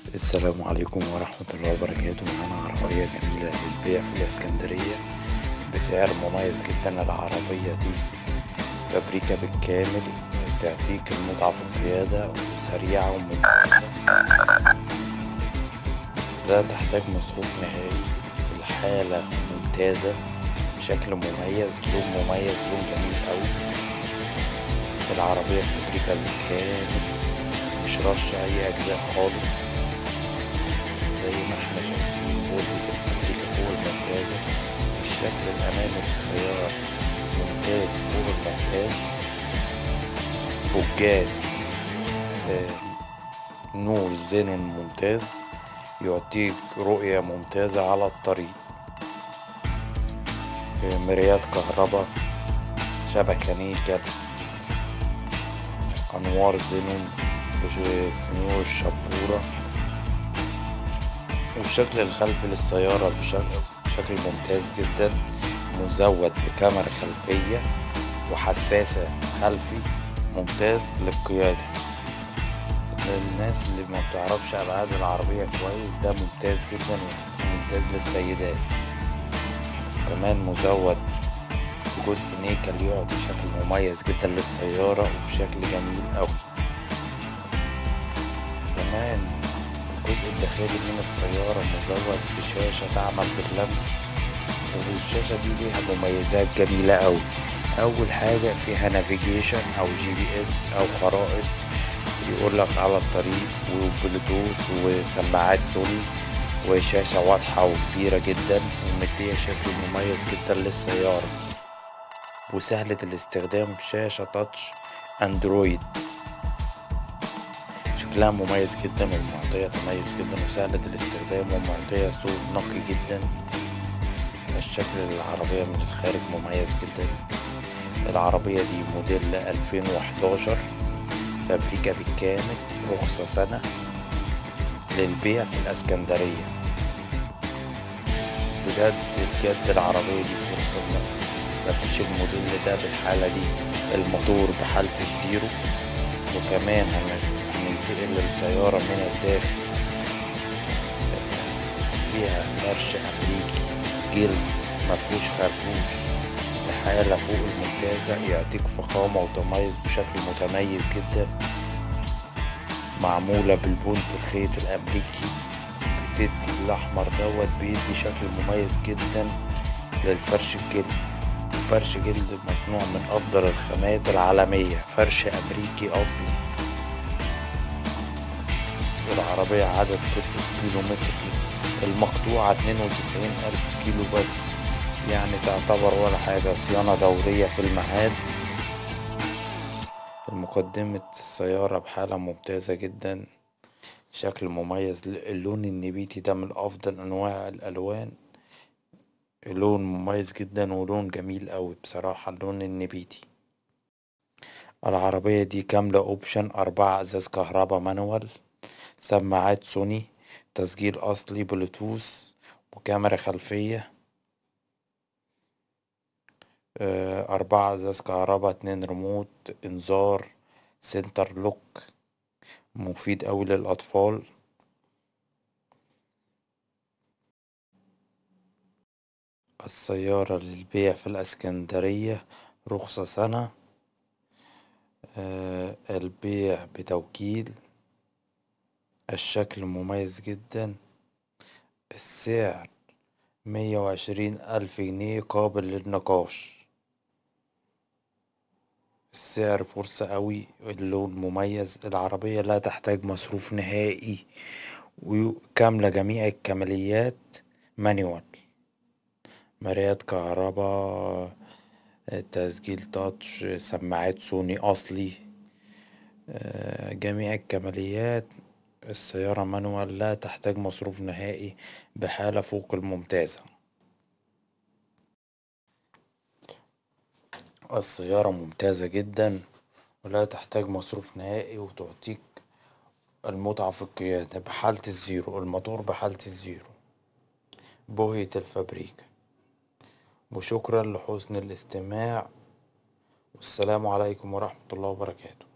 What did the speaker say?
السلام عليكم ورحمة الله وبركاته معانا عربية جميلة للبيع في الإسكندرية بسعر مميز جدا العربية دي فابريكا بالكامل تعطيك المتعة في القيادة وسريعة وممتازة لا تحتاج مصروف نهائي الحالة ممتازة شكل مميز لون مميز لون جميل أوي العربية فابريكا بالكامل مش رش أي أجزاء خالص زي ما احنا شايفين بوردة الفابريكا فوق الممتازة الشكل الأمامي للسيارة ممتاز فوق الممتاز فوجات آه، نور زينون ممتاز يعطيك رؤية ممتازة على الطريق آه، مرايات كهرباء شبكة نيكل أنوار زينون في في نور الشبورة والشكل الخلفي للسيارة بشكل, بشكل ممتاز جدا مزود بكاميرا خلفية وحساسة خلفي ممتاز للقيادة للناس اللي ما بتعرفش أبعاد العربية كويس ده ممتاز جدا وممتاز للسيدات كمان مزود بجزء نيكل يعطي شكل مميز جدا للسيارة وشكل جميل أوي كمان الجزء الداخلي من السيارة مزود بشاشة تعمل باللمس والشاشة دي ليها مميزات جميلة أوي أول حاجة فيها نافيجيشن أو جي بي اس أو خرائط يقولك على الطريق وبلوتوث وسماعات سوني وشاشة واضحة وكبيرة جدا ومدية شكل مميز جدا للسيارة وسهلة الاستخدام شاشة تاتش اندرويد شكلها مميز جدا ومعطية تميز جدا وسهلة الاستخدام ومعطية صوت نقي جدا الشكل العربية من الخارج مميز جدا العربية دي موديل 2011 فابريكا بالكامل رخصة سنة للبيع في الاسكندرية بجد بجد العربية دي فرصة مفيش الموديل ده بالحالة دي الموتور بحالة الزيرو وكمان هننتقل للسيارة من الداخل فيها فرش أمريكي جلد مفهوش خربوش بحالة فوق الممتازة يعطيك فخامة وتميز بشكل متميز جدا معمولة بالبنت الخيط الأمريكي بتدي الأحمر دوت بيدي شكل مميز جدا للفرش الجلد فرش جلد مصنوع من أفضل الخامات العالمية فرش أمريكي أصلي العربية عدد كيلومتر المقطوعة اتنين وتسعين ألف كيلو بس يعني تعتبر ولا حاجة صيانة دورية في الميعاد مقدمة السيارة بحالة ممتازة جدا شكل مميز اللون النبيتي ده من أفضل أنواع الألوان لون مميز جدا ولون جميل أوي بصراحة اللون النبيتي العربية دي كاملة اوبشن أربعة ازاز كهربا مانوال سماعات سوني تسجيل أصلي بلوتوث وكاميرا خلفية أربعة ازاز كهربا اتنين ريموت انذار سنتر لوك مفيد أوي للأطفال السيارة للبيع في الاسكندرية رخصة سنة البيع بتوكيل الشكل مميز جدا السعر مية وعشرين ألف جنيه قابل للنقاش السعر فرصة أوي اللون مميز العربية لا تحتاج مصروف نهائي وكاملة جميع الكماليات مانيوال مرايات كهربا تسجيل تاتش سماعات سوني أصلي جميع الكماليات السيارة مانوال لا تحتاج مصروف نهائي بحالة فوق الممتازة السيارة ممتازة جدا ولا تحتاج مصروف نهائي وتعطيك المتعة في القيادة بحالة الزيرو الموتور بحالة الزيرو بوهية الفابريكا وشكرا لحسن الاستماع والسلام عليكم ورحمة الله وبركاته